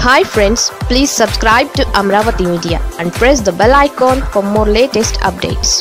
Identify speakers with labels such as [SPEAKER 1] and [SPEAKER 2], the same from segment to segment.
[SPEAKER 1] hi friends please subscribe to Amaravati media and press the bell icon for more latest updates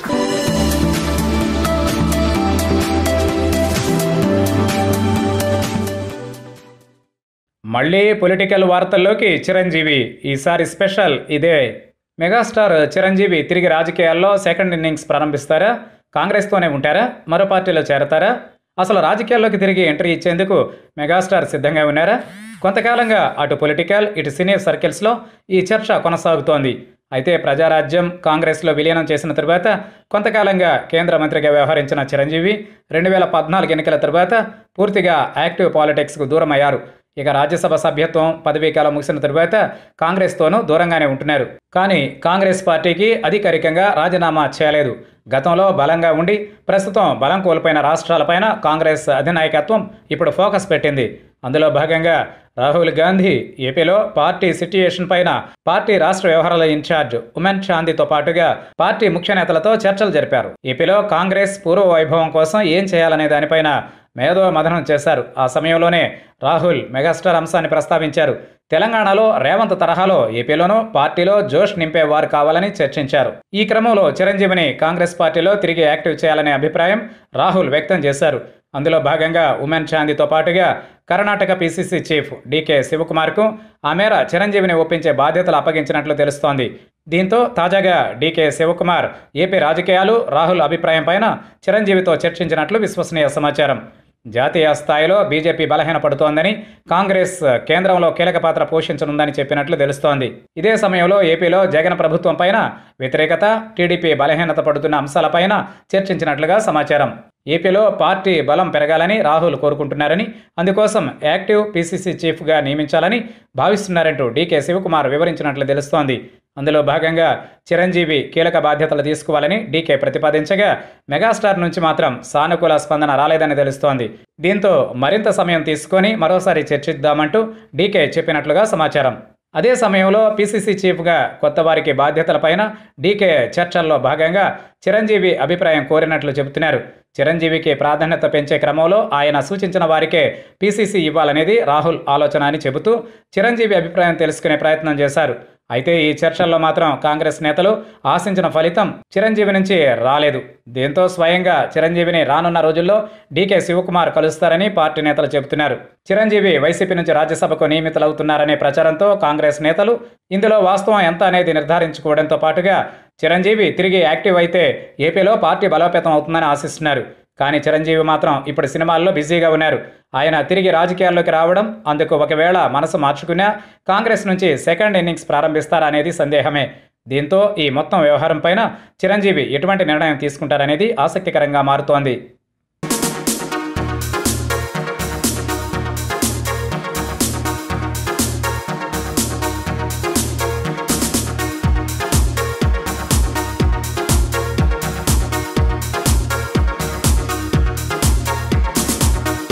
[SPEAKER 2] మళ్ళీ political వార్తల్లోకి చిరంజీవి ఈసారి special ఇదే megastar Chiranjeevi తిరిగి రాజకీయాల్లో సెకండ్ ఇన్నింగ్స్ ప్రారంభిస్తారా కాంగ్రెస్తోనే ఉంటారా మరో పార్టీలో చేరతారా అసలు రాజకీయాల్లోకి తిరిగి ఎంట్రీ ఇచ్చేందుకు మెగాస్టార్ సిద్ధంగా ఉన్నారా కొంతకాలంగా అటు పొలిటికల్ ఇటు సినీ సర్కిల్స్లో ఈ చర్చ కొనసాగుతోంది అయితే ప్రజారాజ్యం కాంగ్రెస్లో విలీనం చేసిన తరువాత కొంతకాలంగా కేంద్ర మంత్రిగా వ్యవహరించిన చిరంజీవి రెండు వేల పద్నాలుగు ఎన్నికల తరువాత పూర్తిగా యాక్టివ్ పాలిటిక్స్కు దూరం అయ్యారు ఇక రాజ్యసభ సభ్యత్వం పదవీకాలం ముగిసిన తరువాత కాంగ్రెస్తోనూ దూరంగానే ఉంటున్నారు కానీ కాంగ్రెస్ పార్టీకి అధికారికంగా రాజీనామా చేయలేదు గతంలో బలంగా ఉండి ప్రస్తుతం బలం కోల్పోయిన రాష్ట్రాలపైన కాంగ్రెస్ అధినాయకత్వం ఇప్పుడు ఫోకస్ పెట్టింది అందులో భాగంగా రాహుల్ గాంధీ ఏపీలో పార్టీ సిట్యుయేషన్ పైన పార్టీ రాష్ట్ర వ్యవహారాల ఇన్ఛార్జ్ ఉమెన్ చాందీతో పాటుగా పార్టీ ముఖ్య నేతలతో చర్చలు జరిపారు ఏపీలో కాంగ్రెస్ పూర్వ వైభవం కోసం ఏం చేయాలనే దానిపైన మేధో మథనం చేశారు ఆ సమయంలోనే రాహుల్ మెగాస్టార్ అంశాన్ని ప్రస్తావించారు తెలంగాణలో రేవంత్ తరహాలో ఏపీలోనూ పార్టీలో జోష్ నింపే వారు కావాలని చర్చించారు ఈ క్రమంలో చిరంజీవిని కాంగ్రెస్ పార్టీలో తిరిగి యాక్టివ్ చేయాలనే అభిప్రాయం రాహుల్ వ్యక్తం చేశారు అందులో భాగంగా ఉమెన్ చాందీతో పాటుగా కర్ణాటక పీసీసీ చీఫ్ డీకే శివకుమార్కు ఆ మేర చిరంజీవిని ఒప్పించే బాధ్యతలు అప్పగించినట్లు తెలుస్తోంది దీంతో తాజాగా డీకే శివకుమార్ ఏపీ రాజకీయాలు రాహుల్ అభిప్రాయం పైన చిరంజీవితో చర్చించినట్లు విశ్వసనీయ సమాచారం జాతీయ స్థాయిలో బీజేపీ బలహీనపడుతోందని కాంగ్రెస్ కేంద్రంలో కీలక పాత్ర పోషించనుందని చెప్పినట్లు తెలుస్తోంది ఇదే సమయంలో ఏపీలో జగన్ ప్రభుత్వం పైన వ్యతిరేకత టీడీపీ బలహీనత పడుతున్న అంశాలపైన చర్చించినట్లుగా సమాచారం ఏపీలో పార్టీ బలం పెరగాలని రాహుల్ కోరుకుంటున్నారని అందుకోసం యాక్టివ్ పీసీసీ చీఫ్గా నియమించాలని భావిస్తున్నారంటూ డీకే శివకుమార్ వివరించినట్లు తెలుస్తోంది అందులో భాగంగా చిరంజీవి కీలక బాధ్యతలు తీసుకోవాలని డీకే ప్రతిపాదించగా మెగాస్టార్ నుంచి మాత్రం సానుకూల స్పందన రాలేదని తెలుస్తోంది దీంతో మరింత సమయం తీసుకొని మరోసారి చర్చిద్దామంటూ డీకే చెప్పినట్లుగా సమాచారం అదే సమయంలో పీసీసీ చీఫ్గా కొత్త వారికి బాధ్యతలపైన డీకే చర్చల్లో భాగంగా చిరంజీవి అభిప్రాయం కోరినట్లు చెబుతున్నారు చిరంజీవికి ప్రాధాన్యత పెంచే క్రమంలో ఆయన సూచించిన వారికే పీసీసీ ఇవ్వాలనేది రాహుల్ ఆలోచన అని చెబుతూ చిరంజీవి అభిప్రాయం తెలుసుకునే ప్రయత్నం చేశారు అయితే ఈ చర్చల్లో మాత్రం కాంగ్రెస్ నేతలు ఆశించిన ఫలితం చిరంజీవి నుంచి రాలేదు దీంతో స్వయంగా చిరంజీవిని రానున్న రోజుల్లో డీకే శివకుమార్ కలుస్తారని పార్టీ నేతలు చెబుతున్నారు చిరంజీవి వైసీపీ నుంచి రాజ్యసభకు నియమితులవుతున్నారనే ప్రచారంతో కాంగ్రెస్ నేతలు ఇందులో వాస్తవం ఎంత అనేది నిర్ధారించుకోవడంతో పాటుగా చిరంజీవి తిరిగి యాక్టివ్ అయితే ఏపీలో పార్టీ బలోపేతం అవుతుందని ఆశిస్తున్నారు కానీ చిరంజీవి మాత్రం ఇప్పుడు సినిమాల్లో బిజీగా ఉన్నారు ఆయన తిరిగి రాజకీయాల్లోకి రావడం అందుకు ఒకవేళ మనసు మార్చుకున్నా కాంగ్రెస్ నుంచి సెకండ్ ఇన్నింగ్స్ ప్రారంభిస్తారా అనేది సందేహమే దీంతో ఈ మొత్తం వ్యవహారం పైన చిరంజీవి ఎటువంటి నిర్ణయం తీసుకుంటారనేది ఆసక్తికరంగా మారుతోంది